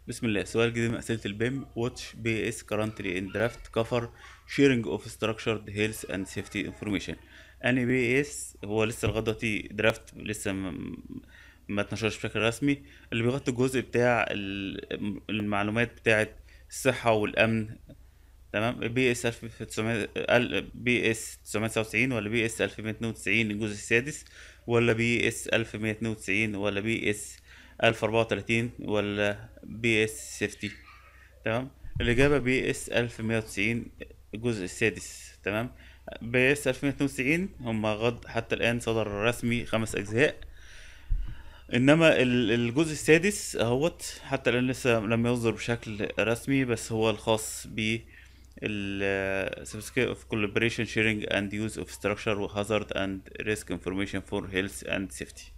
بسم الله سؤال جديد من أسئلة البيم واتش بي اس currently in draft cover sharing of structured health and safety information اني بي اس هو لسه لغاية دلوقتي درافت لسه م- ما اتنشرش بشكل رسمي اللي بيغطي الجزء بتاع ال- المعلومات بتاعة الصحة والأمن تمام بي اس 1900 بي اس 999 ولا بي اس 1192 الجزء السادس ولا بي اس 1192 ولا بي اس 1034 ولا بي اس 50 تمام الإجابة بي اس 1190 الجزء السادس تمام بي اس 1192 هم غض حتى الآن صدر رسمي خمس أجزاء انما ال- الجزء السادس اهوت حتى الان لسه لم يصدر بشكل رسمي بس هو الخاص ب ال certificate of collaboration sharing and use of structure hazard and risk information for health and safety